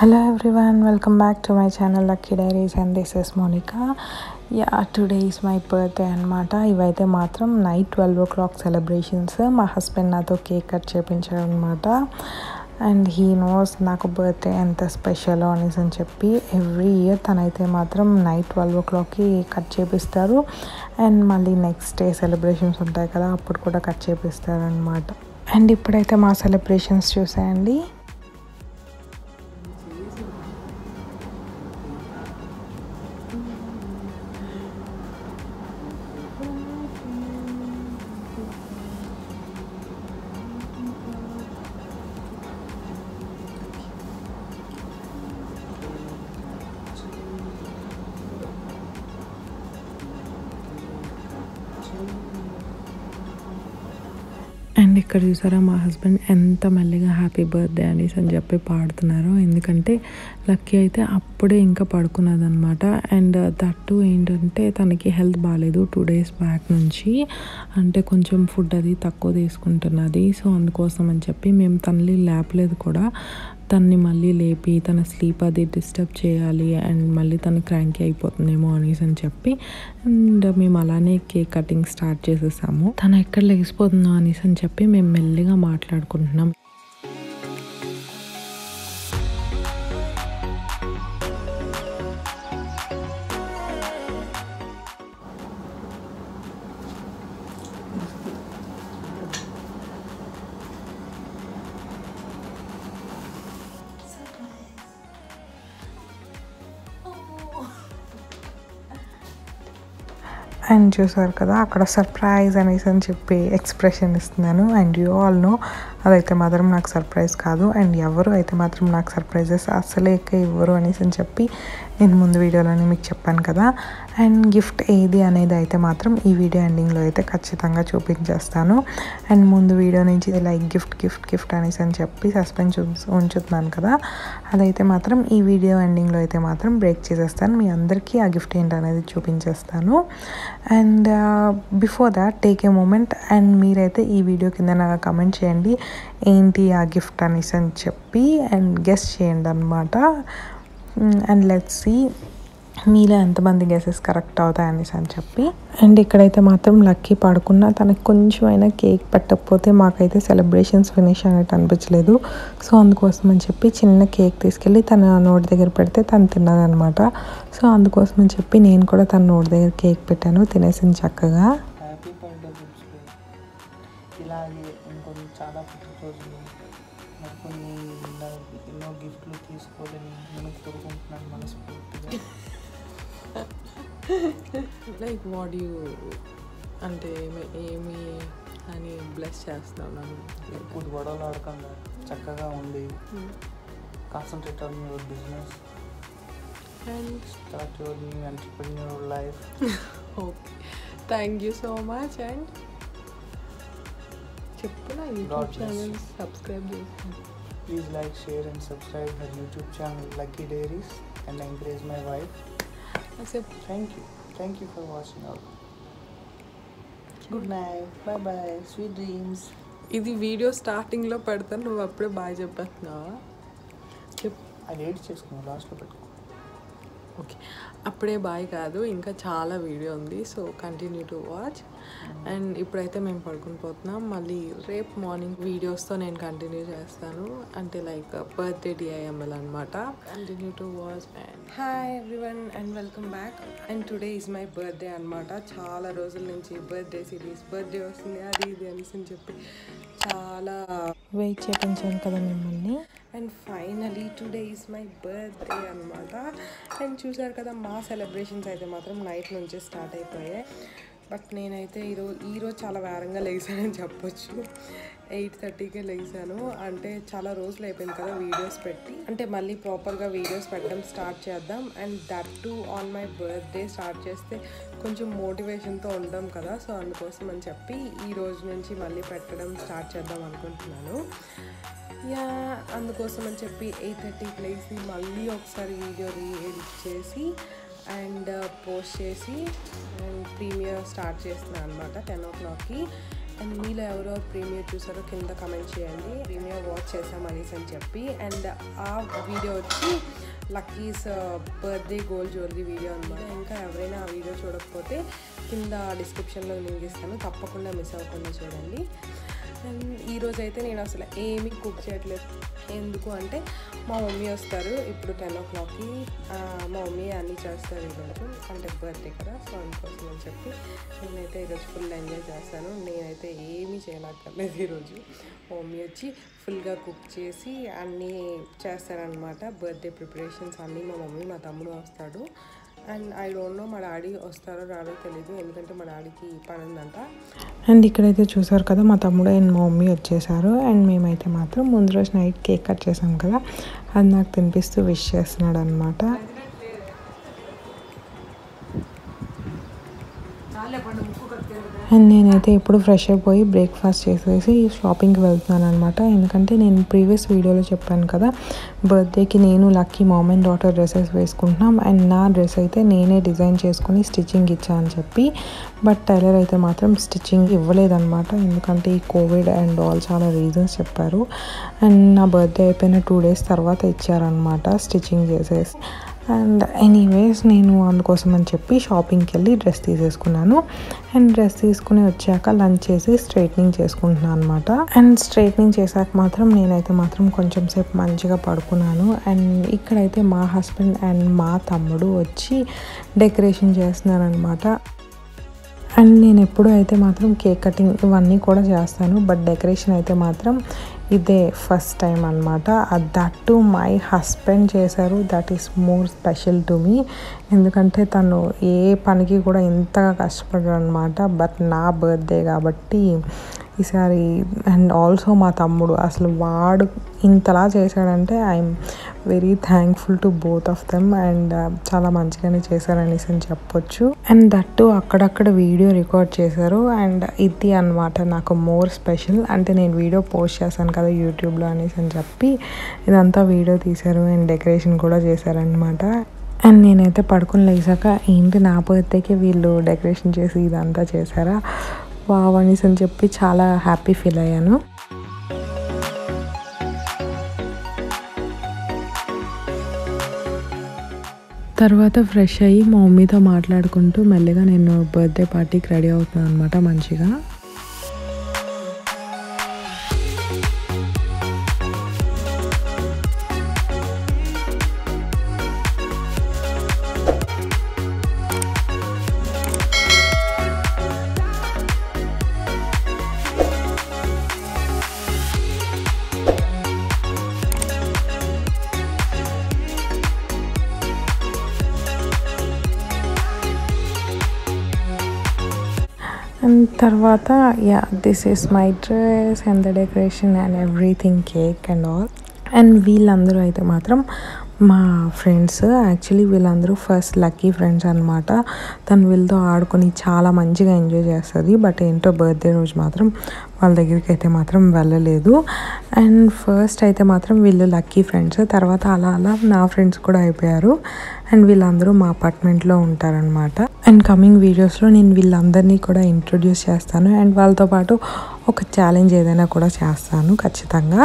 Hello everyone, welcome back to my channel Lucky Diaries and this is Monica. Yeah today is my birthday అనమాట ఇవైతే మాత్రం night twelve o'clock celebrations మా husband నాతో cake cut చేయించాడు అనమాట and he knows నాకు birthday ఎంత special అనేసి అని చెప్పి ఎవ్రీ ఇయర్ తనైతే మాత్రం నైట్ ట్వెల్వ్ ఓ క్లాక్కి కట్ చేపిస్తారు అండ్ మళ్ళీ నెక్స్ట్ డే సెలబ్రేషన్స్ ఉంటాయి కదా అప్పుడు కూడా కట్ చేపిస్తారు అనమాట అండ్ ఇప్పుడైతే మా సెలబ్రేషన్స్ చూసాయండి అండ్ ఇక్కడ చూసారా మా హస్బెండ్ ఎంత మెల్లిగా హ్యాపీ బర్త్డే అనేసి అని చెప్పి పాడుతున్నారు ఎందుకంటే లక్కీ అయితే అప్పుడే ఇంకా పడుకున్నదనమాట అండ్ దట్టు ఏంటంటే తనకి హెల్త్ బాగాలేదు టూ డేస్ బ్యాక్ నుంచి అంటే కొంచెం ఫుడ్ అది తక్కువ తీసుకుంటున్నది సో అందుకోసం అని చెప్పి మేము తనని లేపలేదు కూడా తన్ని మళ్ళీ లేపి తన స్లీప్ అది డిస్టర్బ్ చేయాలి అండ్ మళ్ళీ తను క్రాంకీ అయిపోతుందేమో అనేసి అని చెప్పి అండ్ మేము అలానే కేక్ కటింగ్ స్టార్ట్ చేసేసాము తను ఎక్కడ లేచిపోతుందో అనేసి అని చెప్పి మేము మెల్లిగా మాట్లాడుకుంటున్నాం అండ్ చూసారు కదా అక్కడ సర్ప్రైజ్ అనేసి అని చెప్పి ఎక్స్ప్రెషన్ ఇస్తున్నాను అండ్ యూ ఆల్ నో అదైతే మాత్రం నాకు సర్ప్రైజ్ కాదు అండ్ ఎవరు అయితే మాత్రం నాకు సర్ప్రైజెస్ అస్సలే ఎక్క ఇవ్వరు అనేసి అని చెప్పి నేను ముందు వీడియోలోనే మీకు చెప్పాను కదా అండ్ గిఫ్ట్ ఏది అనేది అయితే మాత్రం ఈ వీడియో ఎండింగ్లో అయితే ఖచ్చితంగా చూపించేస్తాను అండ్ ముందు వీడియో నుంచి లైక్ గిఫ్ట్ గిఫ్ట్ గిఫ్ట్ అనేసి అని చెప్పి సస్పెన్స్ ఉంచుతున్నాను కదా అదైతే మాత్రం ఈ వీడియో ఎండింగ్లో అయితే మాత్రం బ్రేక్ చేసేస్తాను మీ అందరికీ ఆ గిఫ్ట్ ఏంటనేది చూపించేస్తాను and before that take a moment and మీరైతే ఈ వీడియో కింద నాకు కమెంట్ చేయండి ఏంటి ఆ గిఫ్ట్ అనేసి అని చెప్పి అండ్ గెస్ట్ చేయండి అనమాట అండ్ లెట్స్ సి మీలో ఎంతమంది గెసెస్ కరెక్ట్ అవుతాయి అనేసి అని చెప్పి అండ్ ఇక్కడైతే మాత్రం లక్కీ పడుకున్నా తనకి కొంచెం అయినా కేక్ పెట్టకపోతే మాకైతే సెలబ్రేషన్స్ ఫినిష్ అనేది అనిపించలేదు సో అందుకోసం అని చెప్పి చిన్న కేక్ తీసుకెళ్ళి తన నోటి దగ్గర పెడితే తను తిన్నదనమాట సో అందుకోసం అని చెప్పి నేను కూడా తన నోటి దగ్గర కేక్ పెట్టాను తినేసింది చక్కగా హ్యాపీ బర్త్డే బుక్స్లో ఇలాగే ఇంకొన్ని చాలా పుట్టినరోజులు మరికొన్ని ఇలా ఎన్నో గిఫ్ట్లు తీసుకోవాలని నేను కోరుకుంటున్నాను మనస్ఫూర్తిగా లైక్ వాట్ యూ అంటే ఏమి ఏమి అని బ్లెస్ చేస్తావు నన్ను ఇప్పుడు గొడవలు ఆడకుండా చక్కగా ఉండి concentrate on your business and start your new entrepreneur life okay thank you so much and చెప్పు నా YouTube God bless channel you. Subscribe చేస్తాను please like share and subscribe her YouTube channel Lucky Diaries and encourage my wife అసలు thank you thank you for watching out good night bye bye sweet dreams ఇది video స్టార్టింగ్లో పెడతాను నువ్వు అప్పుడే బాగా చెప్పేస్తున్నావా చెప్పు అది ఎడిట్ చేసుకున్నాను లాస్ట్లో పెట్టుకో ఓకే అప్పుడే బాయ్ కాదు ఇంకా చాలా వీడియో ఉంది so continue to watch and ఇప్పుడైతే మేము పడుకుని పోతున్నాం మళ్ళీ రేపు మార్నింగ్ వీడియోస్తో నేను కంటిన్యూ చేస్తాను అంటే లైక్ బర్త్డే డిఐఎంఎల్ అనమాట continue to watch and hi everyone and welcome back and today is my birthday అనమాట చాలా రోజుల నుంచి బర్త్డే సిరీస్ బర్త్డే వస్తుంది అది ఇది అనేసి అని చెప్పి చాలా వెయిట్ చేయించాను కదా మిమ్మల్ని and finally today is my birthday అనమాట అండ్ చూసారు కదా మా సెలబ్రేషన్స్ అయితే మాత్రం నైట్ నుంచే స్టార్ట్ అయిపోయాయి బట్ నేనైతే ఈరోజు ఈరోజు చాలా వేరంగా లేచానని చెప్పొచ్చు ఎయిట్ థర్టీకే లేచాను అంటే చాలా రోజులు అయిపోయింది కదా వీడియోస్ పెట్టి అంటే మళ్ళీ ప్రాపర్గా వీడియోస్ పెట్టడం స్టార్ట్ చేద్దాం and that to on my birthday start చేస్తే కొంచెం మోటివేషన్తో ఉంటాం కదా సో అందుకోసం అని చెప్పి ఈ రోజు నుంచి మళ్ళీ పెట్టడం స్టార్ట్ చేద్దాం అనుకుంటున్నాను యా అందుకోసం అని చెప్పి ఎయిట్ థర్టీకి లేచి మళ్ళీ ఒకసారి వీడియో రీ ఎడిట్ చేసి అండ్ పోస్ట్ చేసి అండ్ ప్రీమియర్ స్టార్ట్ చేస్తున్నాను అనమాట టెన్ ఓ క్లాక్కి అండ్ మీలో ఎవరెవరు ప్రీమియర్ చూసారో కింద కమెంట్ చేయండి ప్రీమియర్ వాచ్ చేసాం అనేసి అని చెప్పి అండ్ ఆ వీడియో వచ్చి Lucky's birthday gold jewellery video అనమాట ఇంకా ఎవరైనా ఆ వీడియో చూడకపోతే కింద డిస్క్రిప్షన్లో లింక్ ఇస్తాను తప్పకుండా మిస్ అవ్వకుండా చూడండి అండ్ ఈరోజు అయితే నేను అసలు ఏమీ కుక్ చేయట్లేదు ఎందుకు అంటే మా మమ్మీ వస్తారు ఇప్పుడు టెన్ ఓ క్లాక్కి మా మమ్మీ అన్నీ చేస్తారు ఈరోజు అంటే బర్త్డే కదా సో అందుకోసం అని చెప్పి నేనైతే ఈరోజు ఫుల్ ఎంజాయ్ చేస్తాను నేనైతే ఏమీ చేయనక్కర్లేదు ఈరోజు మా మమ్మీ వచ్చి ఫుల్గా కుక్ చేసి అన్నీ చేస్తారనమాట బర్త్డే ప్రిపరేషన్స్ అన్నీ మా మమ్మీ మా తమ్ముడు వస్తాడు అండ్ ఐ డోంట్ నో మా డాడీ వస్తారో రాడో తెలీదు ఎందుకంటే మా డాడీకి పని ఉందంట అండ్ ఇక్కడైతే చూసారు కదా మా తమ్ముడు అండ్ మా మమ్మీ వచ్చేసారు అండ్ మేమైతే మాత్రం ముందు రోజు నైట్ కేక్ కట్ చేసాం కదా అది నాకు తినిపిస్తూ విష్ చేస్తున్నాడు అనమాట అండ్ నేనైతే ఇప్పుడు ఫ్రెష్ అయిపోయి బ్రేక్ఫాస్ట్ చేసేసి షాపింగ్కి వెళ్తున్నాను అనమాట ఎందుకంటే నేను ప్రీవియస్ వీడియోలో చెప్పాను కదా బర్త్డేకి నేను Lucky mom and daughter dresses వేసుకుంటున్నాం అండ్ నా డ్రెస్ అయితే నేనే డిజైన్ చేసుకుని స్టిచ్చింగ్ ఇచ్చా అని చెప్పి బట్ టైలర్ అయితే మాత్రం స్టిచ్చింగ్ ఇవ్వలేదన్నమాట ఎందుకంటే ఈ కోవిడ్ అండ్ ఆల్ చాలా రీజన్స్ చెప్పారు అండ్ నా బర్త్డే అయిపోయిన టూ డేస్ తర్వాత ఇచ్చారనమాట స్టిచ్చింగ్ చేసేసి అండ్ ఎనీవేస్ నేను అందుకోసం అని చెప్పి షాపింగ్కి వెళ్ళి డ్రెస్ తీసేసుకున్నాను అండ్ డ్రెస్ తీసుకుని వచ్చాక లంచ్ చేసి స్ట్రైట్నింగ్ చేసుకుంటున్నాను అనమాట అండ్ స్ట్రైట్నింగ్ చేశాక మాత్రం నేనైతే మాత్రం కొంచెం సేపు మంచిగా పడుకున్నాను అండ్ ఇక్కడైతే మా హస్బెండ్ అండ్ మా తమ్ముడు వచ్చి డెకరేషన్ చేస్తున్నారు అనమాట అండ్ నేను ఎప్పుడు అయితే మాత్రం కేక్ కటింగ్ ఇవన్నీ కూడా చేస్తాను బట్ డెకరేషన్ అయితే మాత్రం ఇదే ఫస్ట్ టైం అనమాట దట్ టు మై హస్బెండ్ చేశారు that is more special to me ఎందుకంటే తను ఏ పనికి కూడా ఇంతగా కష్టపడరు అనమాట బట్ నా బర్త్డే కాబట్టి ఈసారి అండ్ ఆల్సో మా తమ్ముడు అసలు వాడు ఇంతలా చేశాడంటే I'm very thankful to both of them and చాలా మంచిగానే చేశారనేసి అని చెప్పొచ్చు అండ్ దట్టు అక్కడక్కడ వీడియో రికార్డ్ చేశారు అండ్ ఇది అనమాట నాకు మోర్ స్పెషల్ అంటే నేను వీడియో పోస్ట్ చేశాను కదా యూట్యూబ్లో అనేసి అని చెప్పి ఇదంతా వీడియో తీశారు అండ్ డెకరేషన్ కూడా చేశారనమాట అండ్ నేనైతే పడుకుని లేచాక ఏంటి నా బర్త్డేకి వీళ్ళు డెకరేషన్ చేసి ఇదంతా చేశారా వావ్ అనేసి అని చెప్పి చాలా హ్యాపీ ఫీల్ అయ్యాను తర్వాత ఫ్రెష్ అయ్యి మా మమ్మీతో మాట్లాడుకుంటూ మెల్లిగా నేను బర్త్డే పార్టీకి రెడీ అవుతున్నాను అనమాట మంచిగా అండ్ తర్వాత yeah this is my dress and the decoration and everything cake and all and వీళ్ళందరూ అయితే మాత్రం మా ఫ్రెండ్స్ యాక్చువల్లీ వీళ్ళందరూ ఫస్ట్ లక్కీ ఫ్రెండ్స్ అనమాట తను వీళ్ళతో ఆడుకొని చాలా మంచిగా ఎంజాయ్ చేస్తుంది బట్ ఏంటో బర్త్డే రోజు మాత్రం వాళ్ళ దగ్గరికి అయితే మాత్రం వెళ్ళలేదు అండ్ ఫస్ట్ అయితే మాత్రం వీళ్ళు లక్కీ ఫ్రెండ్స్ తర్వాత అలా అలా నా ఫ్రెండ్స్ కూడా అయిపోయారు అండ్ వీళ్ళందరూ మా అపార్ట్మెంట్లో ఉంటారనమాట అండ్ కమింగ్ వీడియోస్లో నేను వీళ్ళందరినీ కూడా ఇంట్రొడ్యూస్ చేస్తాను అండ్ వాళ్ళతో పాటు ఒక ఛాలెంజ్ ఏదైనా కూడా చేస్తాను ఖచ్చితంగా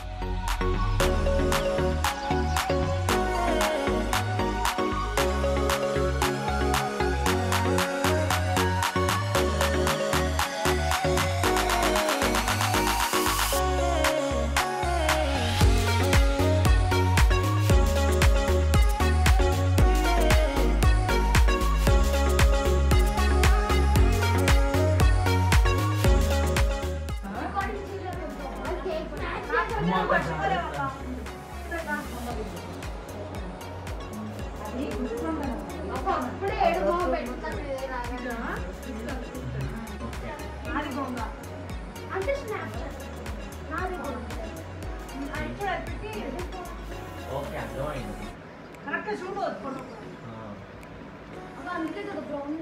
అప్పుడే ఏడుగో అంటే స్నాప్చాట్ నాది ఓకే అర్థమైంది అందుకే కదా బ్రౌన్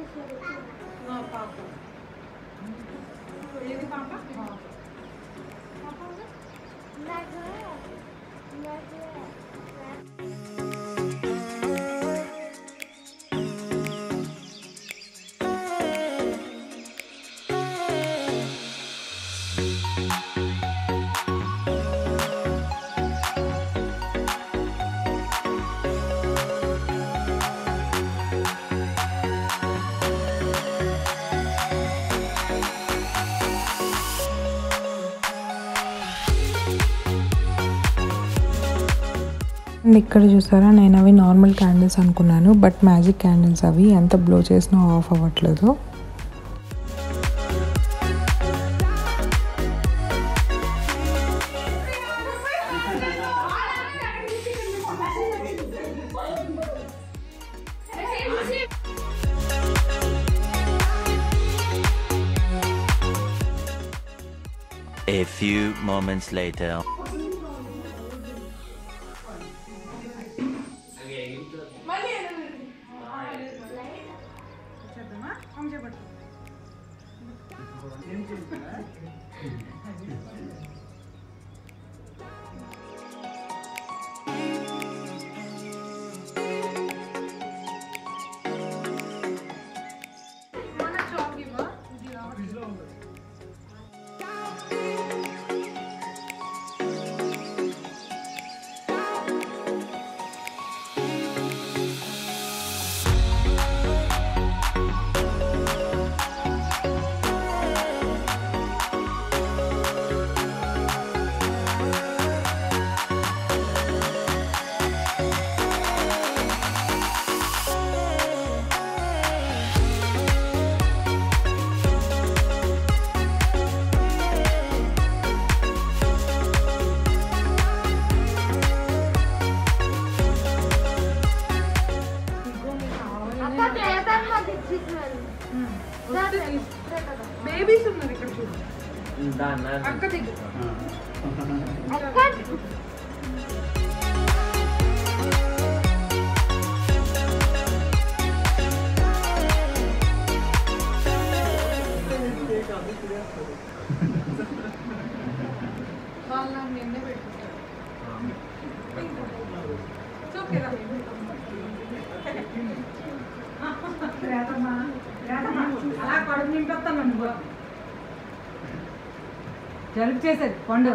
అండ్ ఇక్కడ చూసారా నేను అవి నార్మల్ క్యాండిల్స్ అనుకున్నాను బట్ మ్యాజిక్ క్యాండిల్స్ అవి ఎంత బ్లో చేసినా ఆఫ్ అవ్వట్లేదు A few moments later. అక్క చేద్దాం మాకు ఇచ్చేసినారు బేబీస్ ఉన్నారు ఇక్కడ చూడు దాన్ని అక్క దగ్గర అక్క వాళ్ళు నాకు నిన్నే పెట్టుకుంటారు It's okay రా. అలా కడుపు నింపేస్తాను నువ్వు జలుబు చేసేది పండు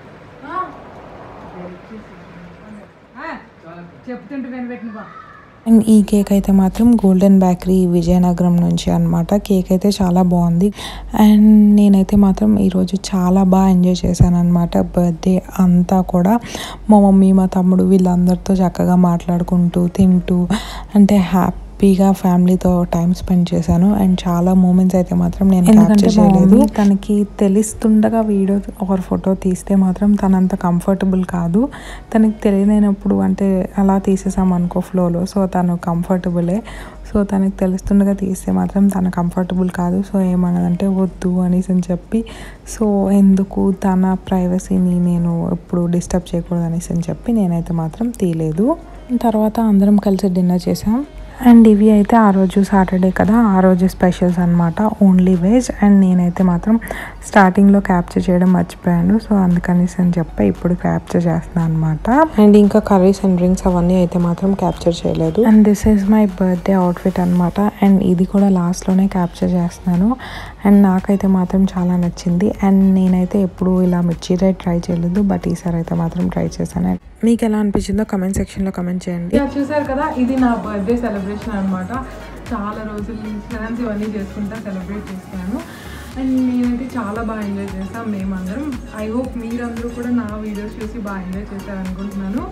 ఆ, చెప్తుంటే వినబెట్టిన బా అండ్ ఈ కేక్ అయితే మాత్రం గోల్డెన్ బేకరీ విజయనగరం నుంచి అన్నమాట కేక్ అయితే చాలా బాగుంది అండ్ నేనైతే మాత్రం ఈరోజు చాలా బాగా ఎంజాయ్ చేశాను అనమాట బర్త్డే అంతా కూడా మా మమ్మీ మా తమ్ముడు వీళ్ళందరితో చక్కగా మాట్లాడుకుంటూ తింటూ అంటే హ్యాపీగా ఫ్యామిలీతో టైం స్పెండ్ చేశాను అండ్ చాలా మూమెంట్స్ అయితే మాత్రం నేను క్యాప్చర్ చేయలేదు తనకి తెలుస్తుండగా వీడియో ఒక ఫోటో తీస్తే మాత్రం తనంత కంఫర్టబుల్ కాదు తనకి తెలియనప్పుడు అంటే అలా తీసేసాం అనుకో ఫ్లోలో సో తను కంఫర్టబులే సో తనకి తెలుస్తుండగా తీస్తే మాత్రం తన కంఫర్టబుల్ కాదు సో ఏమన్నదంటే వద్దు అనేసి అని చెప్పి సో ఎందుకు తన ప్రైవసీని నేను ఎప్పుడు డిస్టర్బ్ చేయకూడదు అనేసి అని చెప్పి నేనైతే మాత్రం తీయలేదు తర్వాత అందరం కలిసి డిన్నర్ చేసాం అండ్ ఇవి అయితే ఆ రోజు సాటర్డే కదా ఆ రోజు స్పెషల్స్ అనమాట ఓన్లీ వెజ్ అండ్ నేనైతే మాత్రం స్టార్టింగ్లో క్యాప్చర్ చేయడం మర్చిపోయాను సో అందుకనేసి అని చెప్పి ఇప్పుడు క్యాప్చర్ చేస్తున్నాను అనమాట అండ్ ఇంకా కర్రీస్ అండ్ డ్రింక్స్ అవన్నీ అయితే మాత్రం క్యాప్చర్ చేయలేదు and this is my birthday outfit అనమాట అండ్ ఇది కూడా లాస్ట్లోనే క్యాప్చర్ చేస్తున్నాను అండ్ నాకైతే మాత్రం చాలా నచ్చింది అండ్ నేనైతే ఎప్పుడు ఇలా మిర్చి రైట్ ట్రై చేయలేదు బట్ ఈసారి అయితే మాత్రం ట్రై చేశాను మీకు ఎలా అనిపించిందో కమెంట్ సెక్షన్లో కమెంట్ చేయండి ఇలా చూసారు కదా ఇది నా బర్త్డే సెలబ్రేషన్ అనమాట చాలా రోజుల నుంచి డాన్స్ ఇవన్నీ చేసుకుంటా సెలబ్రేట్ చేశాను అండ్ నేనైతే చాలా బాగా ఎంజాయ్ చేస్తాను మేమందరం ఐ హోప్ మీరందరూ కూడా నా వీడియోస్ చూసి బాగా ఎంజాయ్ చేశారనుకుంటున్నాను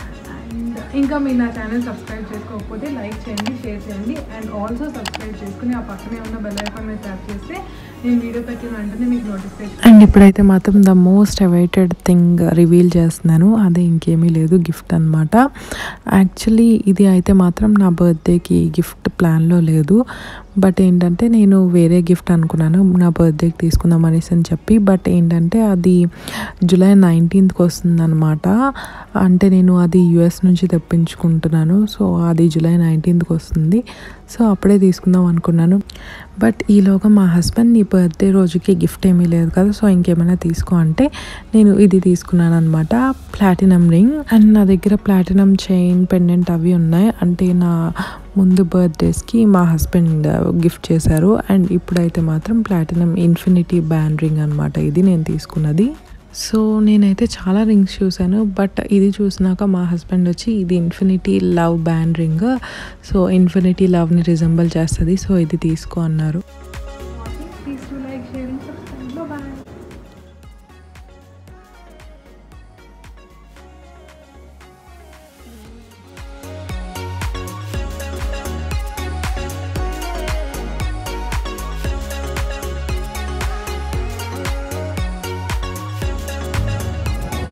అండ్ ఇంకా మీరు నా ఛానల్ సబ్స్క్రైబ్ చేసుకోకపోతే లైక్ చేయండి షేర్ చేయండి అండ్ ఆల్సో సబ్స్క్రైబ్ చేసుకుని ఆ పక్కనే ఉన్న బెల్ ఐకాన్ మీద ట్యాప్ చేస్తే నేను వీడియో పెట్టిన వెంటనే మీకు నోటిఫికేషన్ అండ్ ఇప్పుడైతే మాత్రం the most awaited thing reveal చేస్తున్నాను అదే ఇంకేమీ లేదు గిఫ్ట్ అనమాట యాక్చువల్లీ ఇది అయితే మాత్రం నా బర్త్డేకి గిఫ్ట్ ప్లాన్లో లేదు బట్ ఏంటంటే నేను వేరే గిఫ్ట్ అనుకున్నాను నా బర్త్డేకి తీసుకుందాం అనేసి అని చెప్పి బట్ ఏంటంటే అది జూలై నైన్టీన్త్కి వస్తుందన్నమాట అంటే నేను అది యుఎస్ నుంచి తెప్పించుకుంటున్నాను సో అది జూలై నైన్టీన్త్కి వస్తుంది సో అప్పుడే తీసుకుందాం అనుకున్నాను బట్ ఈలోగా మా హస్బెండ్ నీ బర్త్డే రోజుకి గిఫ్ట్ ఏమీ లేదు కదా సో ఇంకేమైనా తీసుకో అంటే నేను ఇది తీసుకున్నాను అనమాట ప్లాటినం రింగ్ అండ్ నా దగ్గర ప్లాటినం చైన్ పెండెంట్ అవి ఉన్నాయి అంటే నా ముందు బర్త్డేస్కి మా హస్బెండ్ గిఫ్ట్ చేశారు అండ్ ఇప్పుడైతే మాత్రం ప్లాటినం ఇన్ఫినిటీ బ్యాండ్ రింగ్ అనమాట ఇది నేను తీసుకున్నది సో నేనైతే చాలా రింగ్స్ చూశాను బట్ ఇది చూసినాక మా హస్బెండ్ వచ్చి ఇది infinity love band ring so infinity లవ్ని రిజంబల్ చేస్తుంది సో ఇది తీసుకో అన్నారు